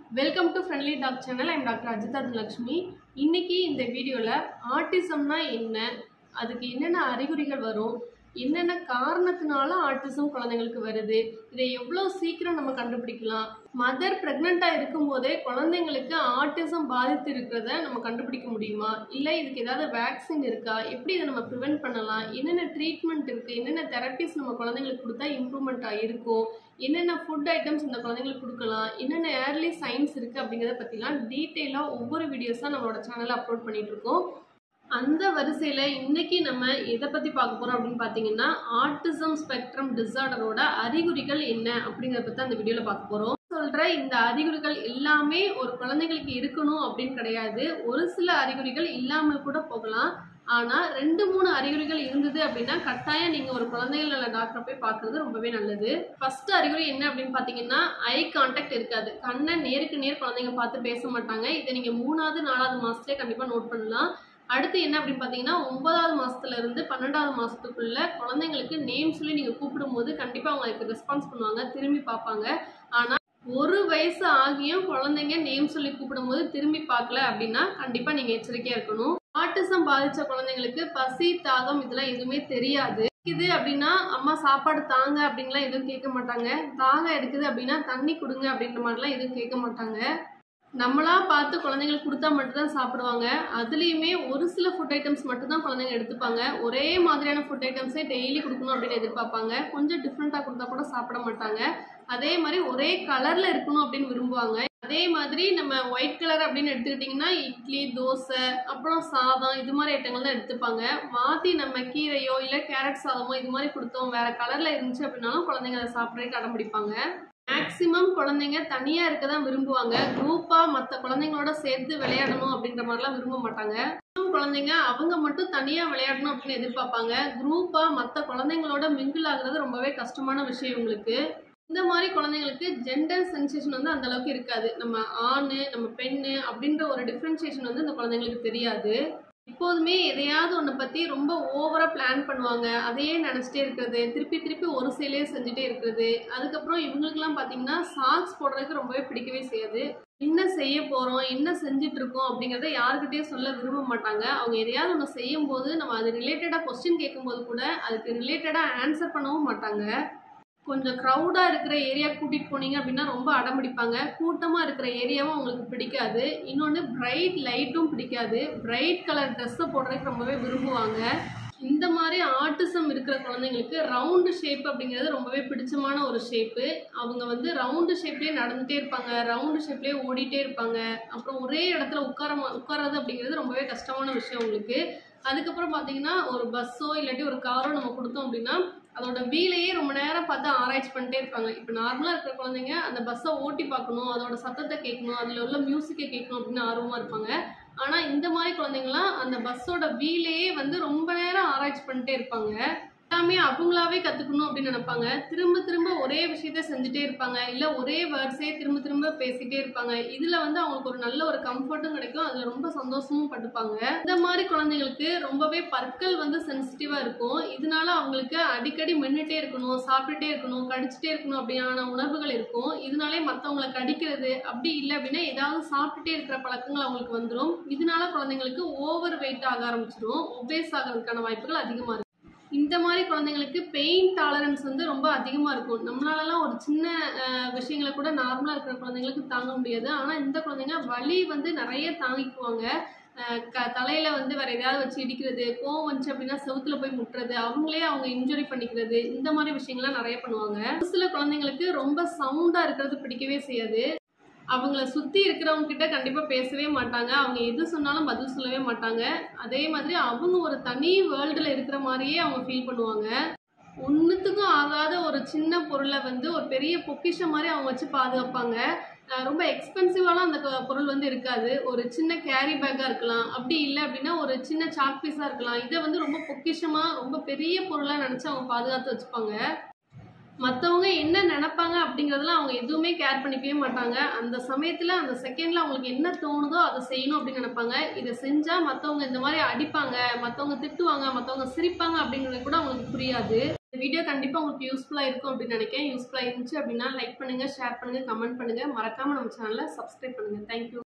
welcome to friendly talk channel I'm doctor Ajitha Lakshmi இன்னைக்கு இந்த வீடியோவில் ஆட்டிசம்னா என்ன அதுக்கு என்னென்ன அறிகுறிகள் வரும் என்னென்ன காரணத்தினால ஆட்டிசம் குழந்தைங்களுக்கு வருது இதை எவ்வளோ சீக்கிரம் நம்ம கண்டுபிடிக்கலாம் மதர் ப்ரெக்னெண்ட்டாக இருக்கும்போதே குழந்தைங்களுக்கு ஆட்டிசம் பாதித்து இருக்கிறத நம்ம கண்டுபிடிக்க முடியுமா இல்லை இதுக்கு ஏதாவது வேக்சின் இருக்கா எப்படி இதை நம்ம ப்ரிவென்ட் பண்ணலாம் என்னென்ன ட்ரீட்மெண்ட் இருக்குது என்னென்ன தெரப்பிஸ் நம்ம குழந்தைங்களுக்கு கொடுத்தா இம்ப்ரூவ்மெண்ட்டாக இருக்கும் என்னென்ன ஃபுட் ஐட்டம்ஸ் இந்த குழந்தைங்களுக்கு கொடுக்கலாம் என்னென்ன ஏர்லி சயின்ஸ் இருக்குது அப்படிங்கிறத பற்றிலாம் டீட்டெயிலாக ஒவ்வொரு வீடியோஸாக நம்மளோட சேனலில் அப்லோட் பண்ணிட்டு இருக்கோம் அந்த வரிசையில் இன்னைக்கு நம்ம எதை பற்றி பார்க்க போகிறோம் அப்படின்னு பார்த்தீங்கன்னா ஆட்டிசம் ஸ்பெக்ட்ரம் டிசார்டரோட அறிகுறிகள் என்ன அப்படிங்கிறத பற்றி அந்த வீடியோவில் பார்க்க போகிறோம் சொல்கிற இந்த அறிகுறிகள் எல்லாமே ஒரு குழந்தைங்களுக்கு இருக்கணும் அப்படின்னு கிடையாது ஒரு சில அறிகுறிகள் இல்லாமல் கூட போகலாம் ஆனால் ரெண்டு மூணு அறிகுறிகள் இருந்தது அப்படின்னா கட்டாயம் நீங்கள் ஒரு குழந்தைகள் நல டாக்டரை போய் பார்க்குறது ரொம்பவே நல்லது ஃபர்ஸ்ட் அறிகுறி என்ன அப்படின்னு பார்த்தீங்கன்னா ஐ கான்டாக்ட் இருக்காது கண்ணை நேருக்கு நேர் குழந்தைங்க பார்த்து பேச மாட்டாங்க இதை நீங்கள் மூணாவது நாலாவது மாதத்துலேயே கண்டிப்பாக நோட் பண்ணலாம் அடுத்து என்ன அப்படின்னு பார்த்தீங்கன்னா ஒன்பதாவது மாசத்துல இருந்து பன்னெண்டாவது மாசத்துக்குள்ள குழந்தைங்களுக்கு நேம் சொல்லி நீங்கள் கூப்பிடும்போது கண்டிப்பாக அவங்க அதுக்கு ரெஸ்பான்ஸ் பண்ணுவாங்க திரும்பி பார்ப்பாங்க ஆனால் ஒரு வயசு ஆகியும் குழந்தைங்க நேம் சொல்லி கூப்பிடும்போது திரும்பி பார்க்கல அப்படின்னா கண்டிப்பாக நீங்கள் எச்சரிக்கையாக இருக்கணும் ஆட்டிசம் பாதித்த குழந்தைங்களுக்கு பசி தாகம் இதெல்லாம் எதுவுமே தெரியாது இது அப்படின்னா அம்மா சாப்பாடு தாங்க அப்படின்லாம் எதுவும் கேட்க மாட்டாங்க தாகம் எடுக்குது அப்படின்னா தண்ணி கொடுங்க அப்படின்ற மாதிரிலாம் எதுவும் கேட்க மாட்டாங்க நம்மளா பார்த்து குழந்தைங்களுக்கு கொடுத்தா மட்டும்தான் சாப்பிடுவாங்க அதுலேயுமே ஒரு சில ஃபுட் ஐட்டம்ஸ் மட்டும்தான் குழந்தைங்க எடுத்துப்பாங்க ஒரே மாதிரியான ஃபுட் ஐட்டம்ஸே டெய்லி கொடுக்கணும் அப்படின்னு எதிர்பார்ப்பாங்க கொஞ்சம் டிஃப்ரெண்ட்டாக கொடுத்தா கூட சாப்பிட மாட்டாங்க அதே மாதிரி ஒரே கலரில் இருக்கணும் அப்படின்னு விரும்புவாங்க அதே மாதிரி நம்ம ஒயிட் கலர் அப்படின்னு எடுத்துக்கிட்டிங்கன்னா இட்லி தோசை அப்புறம் சாதம் இது மாதிரி ஐட்டங்கள் தான் எடுத்துப்பாங்க மாற்றி நம்ம கீரையோ இல்லை கேரட் சாதமோ இது மாதிரி கொடுத்தோம் வேறு கலரில் இருந்துச்சு அப்படின்னாலும் குழந்தைங்க அதை சாப்பிட்றதுக்கு அடம் பிடிப்பாங்க மேக்ஸிமம் குழந்தைங்க தனியாக இருக்க தான் விரும்புவாங்க குரூப்பாக மற்ற குழந்தைங்களோட சேர்த்து விளையாடணும் அப்படின்ற மாதிரிலாம் விரும்ப மாட்டாங்க இன்னும் குழந்தைங்க அவங்க மட்டும் தனியாக விளையாடணும் அப்படின்னு எதிர்பார்ப்பாங்க குரூப்பாக மற்ற குழந்தைங்களோட மிங்கிள் ஆகுறது ரொம்பவே கஷ்டமான விஷயம் இவங்களுக்கு இந்த மாதிரி குழந்தைங்களுக்கு ஜெண்டர் சென்சேஷன் வந்து அந்த அளவுக்கு இருக்காது நம்ம ஆண் நம்ம பெண்ணு அப்படின்ற ஒரு டிஃப்ரென்சியேஷன் வந்து இந்த குழந்தைங்களுக்கு தெரியாது எப்போதுமே எதையாவது ஒன்றை பற்றி ரொம்ப ஓவராக பிளான் பண்ணுவாங்க அதையே நினச்சிட்டே இருக்கிறது திருப்பி திருப்பி ஒரு செயலே செஞ்சுட்டே இருக்கிறது அதுக்கப்புறம் இவங்களுக்குலாம் பார்த்தீங்கன்னா சாக்ஸ் போடுறதுக்கு ரொம்பவே பிடிக்கவே செய்யாது என்ன செய்ய போகிறோம் என்ன செஞ்சுட்டு இருக்கோம் அப்படிங்கிறத யாருக்கிட்டேயும் சொல்ல விரும்ப மாட்டாங்க அவங்க எதையாவது ஒன்று செய்யும் போது நம்ம அது ரிலேட்டடாக கொஸ்டின் கேட்கும்போது கூட அதுக்கு ரிலேட்டடாக ஆன்சர் பண்ணவும் மாட்டாங்க கொஞ்சம் க்ரௌடாக இருக்கிற ஏரியா கூட்டிகிட்டு போனீங்க அப்படின்னா ரொம்ப அடம்பிடிப்பாங்க கூட்டமாக இருக்கிற ஏரியாவும் அவங்களுக்கு பிடிக்காது இன்னொன்று பிரைட் லைட்டும் பிடிக்காது பிரைட் கலர் ட்ரெஸ்ஸை போடுறதுக்கு ரொம்பவே விரும்புவாங்க இந்த மாதிரி ஆட்டிசம் இருக்கிற குழந்தைங்களுக்கு ரவுண்டு ஷேப் அப்படிங்கிறது ரொம்பவே பிடிச்சமான ஒரு ஷேப்பு அவங்க வந்து ரவுண்டு ஷேப்லேயே நடந்துகிட்டே இருப்பாங்க ரவுண்டு ஷேப்லேயே ஓடிட்டே இருப்பாங்க அப்புறம் ஒரே இடத்துல உட்கார உட்கார்றது அப்படிங்கிறது ரொம்பவே கஷ்டமான விஷயம் அவங்களுக்கு அதுக்கப்புறம் பார்த்தீங்கன்னா ஒரு பஸ்ஸோ இல்லாட்டி ஒரு காரோ நம்ம கொடுத்தோம் அப்படின்னா அதோட வீலையே ரொம்ப நேரம் பார்த்து ஆராய்ச்சி பண்ணிட்டே இருப்பாங்க இப்போ நார்மலாக இருக்கிற குழந்தைங்க அந்த பஸ்ஸை ஓட்டி பார்க்கணும் அதோட சத்தத்தை கேட்கணும் அதில் உள்ள மியூசிக்கை கேட்கணும் அப்படின்னு ஆர்வமாக இருப்பாங்க ஆனால் இந்த மாதிரி குழந்தைங்களாம் அந்த பஸ்ஸோட வீலையே வந்து ரொம்ப நேரம் ஆராய்ச்சி பண்ணிட்டே இருப்பாங்க எல்லாமே அவங்களாவே கற்றுக்கணும் அப்படின்னு நினைப்பாங்க திரும்ப திரும்ப ஒரே விஷயத்த செஞ்சுட்டே இருப்பாங்க இல்லை ஒரே வேர்ட்ஸே திரும்ப திரும்ப பேசிட்டே இருப்பாங்க இதில் வந்து அவங்களுக்கு ஒரு நல்ல ஒரு கம்ஃபர்ட்டும் கிடைக்கும் அதில் ரொம்ப சந்தோஷமும் பட்டுப்பாங்க இந்த மாதிரி குழந்தைங்களுக்கு ரொம்பவே பற்கள் வந்து சென்சிட்டிவாக இருக்கும் இதனால அவங்களுக்கு அடிக்கடி மென்னுட்டே இருக்கணும் சாப்பிட்டுட்டே இருக்கணும் கடிச்சிட்டே இருக்கணும் அப்படியான உணர்வுகள் இருக்கும் இதனாலே மற்றவங்களை கடிக்கிறது அப்படி இல்லை அப்படின்னா ஏதாவது சாப்பிட்டுட்டே இருக்கிற பழக்கங்கள் அவங்களுக்கு வந்துடும் இதனால குழந்தைங்களுக்கு ஓவர் வெயிட் ஆக ஆரம்பிச்சிடும் ஒபேஸ் ஆகிறதுக்கான வாய்ப்புகள் அதிகமாக இருக்கும் இந்த மாதிரி குழந்தைங்களுக்கு பெயின் டாலரன்ஸ் வந்து ரொம்ப அதிகமாக இருக்கும் நம்மளாலலாம் ஒரு சின்ன விஷயங்களை கூட நார்மலாக இருக்கிற குழந்தைங்களுக்கு தாங்க முடியாது ஆனால் இந்த குழந்தைங்க வலி வந்து நிறைய தாங்கிக்குவாங்க க தலையில் வந்து வேறு எதையாவது வச்சு இடிக்கிறது கோவம் வந்துச்சு அப்படின்னா செவுத்துல போய் முட்டுறது அவங்களே அவங்க இன்ஜுரி பண்ணிக்கிறது இந்த மாதிரி விஷயங்கள்லாம் நிறைய பண்ணுவாங்க ஒரு சில குழந்தைங்களுக்கு ரொம்ப சவுண்டாக இருக்கிறது பிடிக்கவே செய்யாது அவங்கள சுற்றி இருக்கிறவங்க கிட்ட கண்டிப்பாக பேசவே மாட்டாங்க அவங்க எது சொன்னாலும் பதில் சொல்லவே மாட்டாங்க அதே மாதிரி அவங்க ஒரு தனி வேர்ல்டில் இருக்கிற மாதிரியே அவங்க ஃபீல் பண்ணுவாங்க ஒன்றுத்துக்கும் ஆகாத ஒரு சின்ன பொருளை வந்து ஒரு பெரிய பொக்கிஷம் மாதிரி அவங்க வச்சு பாதுகாப்பாங்க ரொம்ப எக்ஸ்பென்சிவாலாம் அந்த பொருள் வந்து இருக்காது ஒரு சின்ன கேரி பேக்காக இருக்கலாம் அப்படி இல்லை அப்படின்னா ஒரு சின்ன சாக் பீஸாக இருக்கலாம் இதை வந்து ரொம்ப பொக்கிஷமாக ரொம்ப பெரிய பொருளாக நினச்சி அவங்க பாதுகாத்து வச்சுப்பாங்க மற்றவங்க என்ன நினைப்பாங்க அப்படிங்கிறதுலாம் அவங்க எதுவுமே கேர் பண்ணிக்கவே மாட்டாங்க அந்த சமயத்தில் அந்த செகண்டில் அவங்களுக்கு என்ன தோணுதோ அதை செய்யணும் அப்படின்னு நினைப்பாங்க இதை செஞ்சால் மற்றவங்க இந்த மாதிரி அடிப்பாங்க மற்றவங்க திட்டுவாங்க மற்றவங்க சிரிப்பாங்க அப்படிங்கிறது கூட அவங்களுக்கு புரியாது இந்த வீடியோ கண்டிப்பாக உங்களுக்கு யூஸ்ஃபுல்லாக இருக்கும் அப்படின்னு நினைக்கிறேன் யூஸ்ஃபுல்லாக இருந்துச்சு அப்படின்னா லைக் பண்ணுங்கள் ஷேர் பண்ணுங்கள் கமெண்ட் பண்ணுங்கள் மறக்காமல் நம்ம சேனலை சப்ஸ்கிரைப் பண்ணுங்கள் தேங்க்யூ